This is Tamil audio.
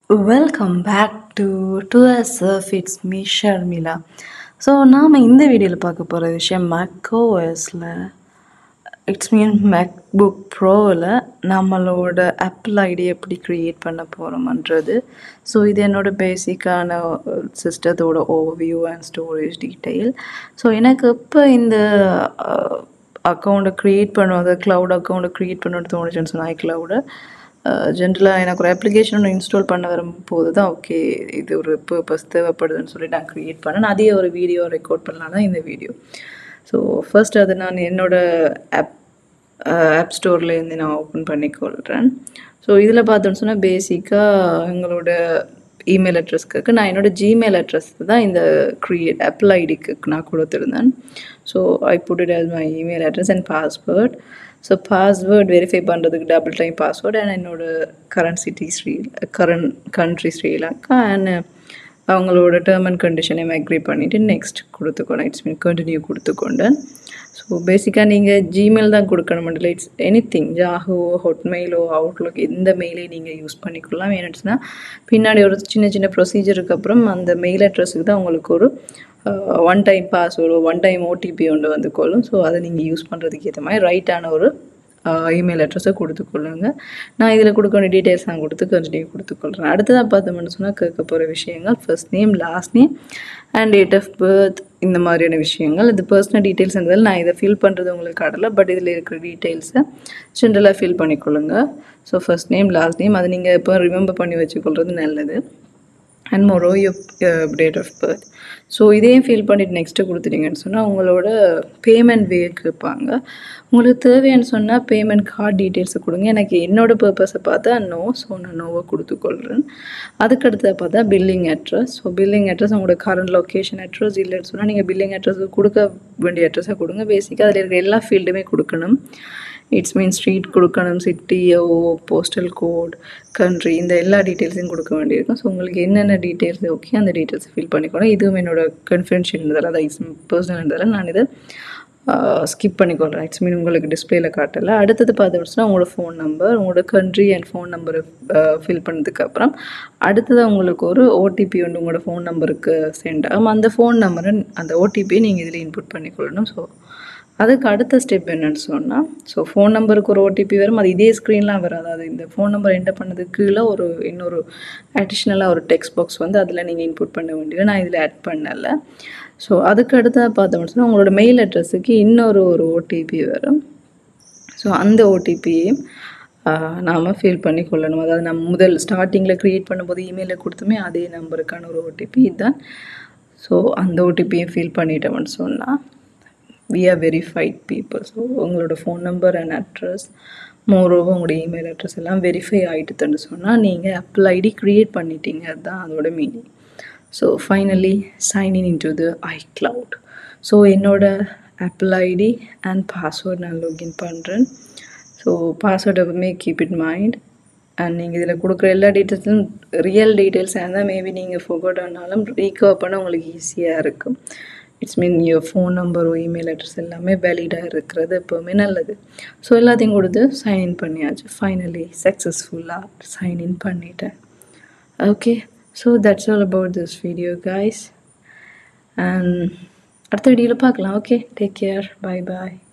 welcome back to to us it's me Sharmila so நாம் இந்த வீடியோவில் பார்க்க போகிற விஷயம் மேக்கோஎஸில் இட்ஸ் மீன் மேக்புக் ப்ரோவில் நம்மளோட ஆப்பிள் ஐடி எப்படி க்ரியேட் பண்ண போகிறோமன்றது ஸோ இது என்னோட பேசிக்கான சிஸ்டத்தோட overview and storage detail so எனக்கு இப்போ இந்த அக்கௌண்ட்டை க்ரியேட் பண்ணுவாங்க க்ளவுட் அக்கௌண்ட்டை க்ரியேட் பண்ணணும்னு தோணுச்சுன்னு சொன்னால் ஐக்ளவுடை ஜென்ரலாக எனக்கு ஒரு அப்ளிகேஷன் ஒன்று இன்ஸ்டால் பண்ண வரும்போது தான் ஓகே இது ஒரு பர்பஸ் தேவைப்படுதுன்னு சொல்லி நான் க்ரியேட் பண்ணேன் அதே ஒரு வீடியோ ரெக்கார்ட் பண்ணலாம் தான் இந்த வீடியோ ஸோ ஃபர்ஸ்ட் அதை நான் என்னோடய ஆப் ஆப் ஸ்டோர்லேருந்து நான் ஓப்பன் பண்ணிக்கொள்கிறேன் ஸோ இதில் பார்த்தோன்னு சொன்னால் பேசிக்காக எங்களோட இமெயில் அட்ரஸ்க்கு நான் என்னோடய ஜிமெயில் அட்ரஸ் தான் இந்த க்ரியேட் ஆப்பிள் ஐடிக்கு நான் கொடுத்துருந்தேன் so I put it as my email address and password so password verify பண்ணுறதுக்கு டபுள் டைம் பாஸ்வேர்ட் அண்ட் என்னோட current city Sri current country Sri Lanka and அவங்களோட டேர்ம் அண்ட் கண்டிஷனையும் அக்ரி பண்ணிவிட்டு நெக்ஸ்ட் கொடுத்துக்கோணும் இட்ஸ் மீன் கண்டினியூ கொடுத்துக்கொண்டேன் ஸோ பேசிக்காக நீங்கள் ஜிமெயில் தான் கொடுக்கணும் இல்லை இட்ஸ் எனி திங் ஜாஹோ ஹொட்மெயிலோ அவுட்லுக் எந்த மெயிலே நீங்கள் யூஸ் பண்ணிக்கலாம் ஏன்னுச்சுன்னா பின்னாடி ஒரு சின்ன சின்ன ப்ரொசீஜருக்கு அப்புறம் அந்த மெயில் அட்ரஸுக்கு தான் உங்களுக்கு ஒரு one time password one time OTP ஒன்று வந்து கொள்ளும் ஸோ அதை நீங்கள் யூஸ் பண்ணுறதுக்கு ஏற்ற மாதிரி ரைட்டான ஒரு இமெயில் அட்ரஸை கொடுத்துக்கொள்ளுங்க நான் இதில் கொடுக்க வேண்டிய டீட்டெயில்ஸ் நான் கொடுத்து கண்டினியூ கொடுத்துக்கொள்கிறேன் அடுத்ததாக பார்த்தோம்னு சொன்னால் கேட்க போகிற விஷயங்கள் first name last name and date of birth இந்த மாதிரியான விஷயங்கள் இது பர்சனல் டீட்டெயில்ஸ் இருந்தாலும் நான் இதை ஃபில் பண்ணுறது உங்களுக்கு காட்டலை பட் இதில் இருக்கிற டீட்டெயில்ஸை ஜென்ரலாக ஃபில் பண்ணிக்கொள்ளுங்க so first name last name அதை நீங்கள் எப்போ ரிமெம்பர் பண்ணி வச்சுக்கொள்கிறது நல்லது and moreover date of birth so இதையும் ஃபில் பண்ணிவிட்டு நெக்ஸ்ட்டு கொடுத்துட்டீங்கன்னு சொன்னால் உங்களோட பேமெண்ட் வே கேட்பாங்க உங்களுக்கு தேவைன்னு சொன்னால் பேமெண்ட் கார்டு டீட்டெயில்ஸை கொடுங்க எனக்கு என்னோடய பர்பஸை பார்த்தா நோ ஸோ நான் நோவை கொடுத்துக்கொள்கிறேன் அதுக்கடுத்து பார்த்தா billing address so billing address உங்களோட கரண்ட் லொக்கேஷன் அட்ரஸ் இல்லைன்னு சொன்னால் நீங்கள் பில்லிங் அட்ரஸ் கொடுக்க வேண்டிய அட்ரஸை கொடுங்க பேசிக்காக அதில் இருக்கிற எல்லா ஃபீல்டுமே கொடுக்கணும் இட்ஸ் மீன் ஸ்ட்ரீட் கொடுக்கணும் சிட்டியோ போஸ்டல் கோட் கண்ட்ரி இந்த எல்லா டீட்டெயில்ஸையும் கொடுக்க வேண்டியிருக்கும் ஸோ உங்களுக்கு என்னென்ன டீட்டெயில்ஸ் ஓகே அந்த டீட்டெயில்ஸ் ஃபில் பண்ணிக்கணும் இதுவும் என்னோட கன்ஃபிடென்ஷியல் இருந்ததால் அதாவது பர்சனல் இருந்ததால் நான் இதை ஸ்கிப் பண்ணிக்கொள்கிறேன் இட்ஸ் மீன் உங்களுக்கு டிஸ்பிளேல காட்டலை அடுத்தது பார்த்தோம்னா உங்களோட ஃபோன் நம்பர் உங்களோட கண்ட்ரி அண்ட் ஃபோன் நம்பரை ஃபில் பண்ணதுக்கப்புறம் அடுத்தது உங்களுக்கு ஒரு ஓடிபி ஒன்று உங்களோட ஃபோன் நம்பருக்கு சென்ட் ஆகும் அந்த ஃபோன் நம்பரை அந்த ஓடிபியை நீங்கள் இதில் இன்புட் பண்ணிக்கொள்ளணும் ஸோ அதுக்கு அடுத்த ஸ்டெப் என்னன்னு சொன்னால் ஸோ ஃபோன் நம்பருக்கு ஒரு ஓடிபி வரும் அது இதே ஸ்க்ரீன்லாம் வராது அது இந்த ஃபோன் நம்பர் என்டர் பண்ணதுக்கு கீழே ஒரு இன்னொரு அடிஷ்னலாக ஒரு டெக்ஸ்ட் பாக்ஸ் வந்து அதில் நீங்கள் இன்புட் பண்ண வேண்டியது நான் இதில் ஆட் பண்ணலை ஸோ அதுக்கு அடுத்ததாக பார்த்தோம்னு சொன்னால் உங்களோட மெயில் அட்ரஸுக்கு இன்னொரு ஒரு ஓடிபி வரும் ஸோ அந்த ஓடிபியையும் நாம் ஃபில் பண்ணி கொள்ளணும் அதாவது நம்ம முதல் ஸ்டார்டிங்கில் க்ரியேட் பண்ணும்போது இமெயிலில் கொடுத்துமே அதே நம்பருக்கான ஒரு ஓடிபி இதுதான் ஸோ அந்த ஓடிபியும் ஃபில் பண்ணிட்டோம்னு சொன்னால் we are verified people so உங்களோட phone number and address moreover உங்களோட இமெயில் அட்ரஸ் எல்லாம் வெரிஃபை ஆகிட்டுன்னு சொன்னால் நீங்கள் ஆப்பிள் ஐடி க்ரியேட் பண்ணிட்டீங்க அதுதான் அதோட meaning so finally sign in in to the iCloud so என்னோட ஆப்பிள் ஐடி அண்ட் பாஸ்வேர்ட் நான் லாகின் பண்ணுறேன் ஸோ பாஸ்வேர்ட் எப்பவுமே கீப் இட் மைண்ட் அண்ட் நீங்கள் இதில் கொடுக்குற எல்லா டீட்டெயில்ஸும் ரியல் டீட்டெயில்ஸாக இருந்தால் மேபி நீங்கள் ஃபோகோட் ஆனாலும் ரீகவர் பண்ண உங்களுக்கு ஈஸியாக இருக்கும் இட்ஸ் மீன் யுவர் ஃபோன் நம்பரோ இமெயில் அட்ரஸ் எல்லாமே வேலிடாக இருக்கிறது எப்போவுமே நல்லது ஸோ எல்லாத்தையும் கொடுத்து சைன்இன் பண்ணியாச்சு ஃபைனலி சக்ஸஸ்ஃபுல்லாக சைன்இன் பண்ணிட்டேன் okay so that's all about this video guys and அடுத்த வீடியோவில் பார்க்கலாம் ஓகே டேக் கேர் பாய் பாய்